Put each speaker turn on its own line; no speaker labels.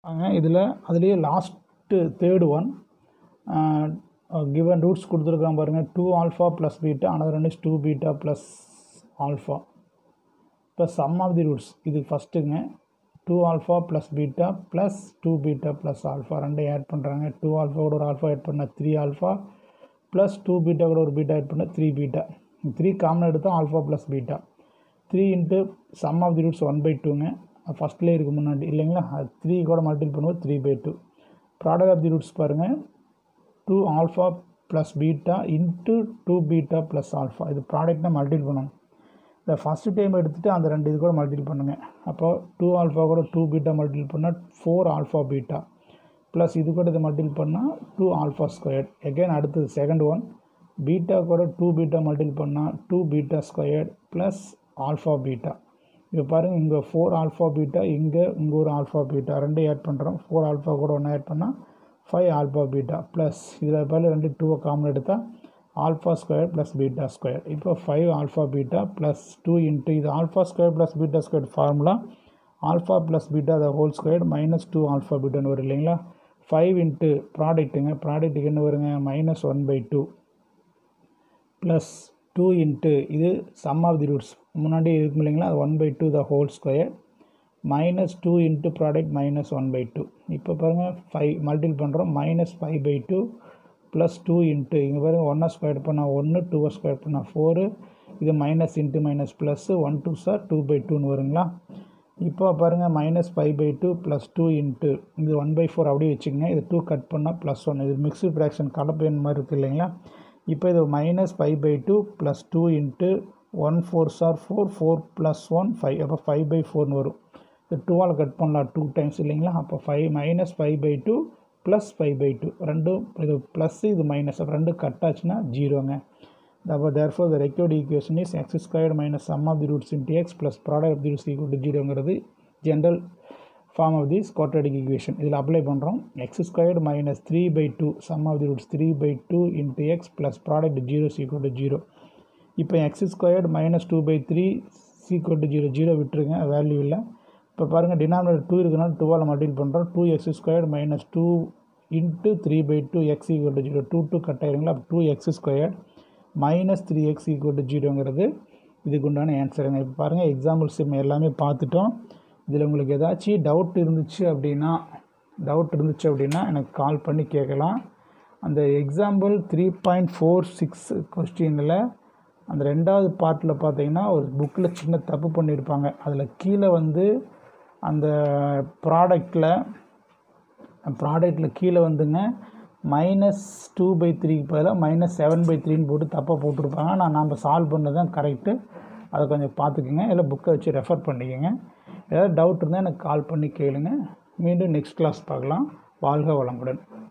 அங்க இதில் அதுலேயே last third one given roots கொடுத்துருக்கான் பாருங்கள் two alpha plus beta another one is two beta plus alpha இப்போ சம் ஆஃப் தி ரூட்ஸ் இது ஃபஸ்ட்டுங்க two alpha plus beta plus two beta plus alpha ரெண்டையும் add பண்ணுறாங்க டூ ஆல்ஃபா கூட ஒரு alpha add பண்ணால் three alpha plus two beta கூட ஒரு பீட்டா ஆட் பண்ணால் த்ரீ பீட்டா த்ரீ காமன் எடுத்தால் alpha plus beta three into sum of the roots one by டூங்க ஃபஸ்ட்லேயே இருக்குது முன்னாடி இல்லைங்களா அது த்ரீ கூட மல்டிபிள் பண்ணும்போது three by two product of the roots பாருங்கள் two alpha plus beta into two beta plus alpha இது ப்ராடக்ட்னா மல்டிபிள் பண்ணணும் இந்த ஃபஸ்ட்டு டைம் எடுத்துகிட்டு அந்த ரெண்டு இது கூட மல்டிபிள் பண்ணுங்கள் அப்போ டூ ஆல்ஃபா கூட டூ பீட்டா மல்டிபிள் பண்ணால் ஃபோர் ஆல்ஃபா பீட்டா ப்ளஸ் இது கூட இதை மல்டிபிள் பண்ணால் டூ ஆல்ஃபா ஸ்கொயர்ட் எகைன் அடுத்தது செகண்ட் ஒன் பீட்டா கூட டூ பீட்டா மல்டிபிள் பண்ணால் two beta squared plus alpha beta இப்போ பாருங்கள் இங்கே ஃபோர் ஆல்ஃபா பீட்டா இங்கே இங்கே ஒரு ஆல்ஃபா பீட்டா ரெண்டையும் ஆட் பண்ணுறோம் ஃபோர் ஆல்ஃபா கூட ஒன்று ஆட் பண்ணால் ஃபைவ் ஆல்ஃபா பீட்டா ப்ளஸ் இதில் பதில் ரெண்டு டூவை காமன் எடுத்தால் alpha square plus beta square இப்போ five alpha beta plus two into இது alpha square plus beta square formula alpha plus beta the whole square minus two alpha பீட்டான்னு வரும் இல்லைங்களா ஃபைவ் இன்ட்டு ப்ராடக்ட்டுங்க ப்ராடக்ட்டுக்கு என்ன வருங்க minus one by two plus two into இது சம் ஆஃப் தி ரூட்ஸ் முன்னாடி இருக்கும் இல்லைங்களா அது one by two the whole square minus two into product minus one by two இப்போ பாருங்கள் ஃபைவ் மல்டிபிள் பண்ணுறோம் minus five by two plus two into இங்கே பாருங்கள் ஒன்றை ஸ்கொயர் பண்ணால் ஒன்று டூவை ஸ்கொயர் பண்ணால் ஃபோரு இது minus into minus plus one two sir two by டூன்னு வருங்களா இப்போ பாருங்கள் minus five by two plus two into இது ஒன் பை ஃபோர் அப்படியே வச்சுக்கோங்க இது டூ கட் பண்ணால் ப்ளஸ் ஒன் இது மிக்ஸ்டு ஃப்ராக்ஷன் கலப்பையன் மாதிரி இருக்குது இல்லைங்களா இப்போ இது minus five by two plus two into one four sir four four plus one five அப்போ ஃபைவ் பை ஃபோர்னு வரும் இது டூவால் கட் பண்ணலாம் டூ டைம்ஸ் இல்லைங்களா அப்போ five minus five by two plus five by two ரெண்டும் இது ப்ளஸ் இது மைனஸ் அப்போ ரெண்டும் கட் ஆச்சுன்னா ஜீரோங்க அப்போ therefore the required equation is x squared minus sum of the roots into x plus product of the roots equal to ஜீரோங்கிறது general form of this quadratic equation இதில் அப்ளை பண்ணுறோம் x squared minus three by two sum of the roots three by two into x plus product zero equal to zero இப்போ x squared minus two by three equal to zero zero விட்டுருங்க value இல்லை இப்போ பாருங்கள் denominator two இருக்குனால டூவால் multiple பண்ணுறோம் two x squared minus two into three by two x equal to zero two two cut ஆயிருங்களா அப்போ two x squared minus three x equal to ஜீரோங்கிறது இதுக்கு உண்டான ஆன்சருங்க இப்போ பாருங்கள் எக்ஸாம்பிள் சிம் எல்லாமே பார்த்துட்டோம் இதில் உங்களுக்கு ஏதாச்சும் டவுட் இருந்துச்சு அப்படின்னா டவுட் இருந்துச்சு அப்படின்னா எனக்கு கால் பண்ணி கேட்கலாம் அந்த example three point four six கொஸ்டினில் அந்த ரெண்டாவது பார்ட்டில் பார்த்தீங்கன்னா ஒரு புக்கில் சின்ன தப்பு பண்ணியிருப்பாங்க அதில் கீழே வந்து அந்த ப்ராடக்டில் ப்ராடக்டில் கீழே வந்துங்க மைனஸ் டூ பை த்ரீக்கு பதிலாக மைனஸ் செவன் பை த்ரீன்னு போட்டு தப்பாக போட்டிருப்பாங்க நான் நம்ம சால்வ் பண்ணது தான் கரெக்டு அதை கொஞ்சம் பார்த்துக்குங்க இல்லை புக்கை வச்சு ரெஃபர் பண்ணிக்கோங்க ஏதாவது டவுட் இருந்தால் எனக்கு கால் பண்ணி கேளுங்க மீண்டும் நெக்ஸ்ட் கிளாஸ் பார்க்கலாம் வாழ்க வளமுடன்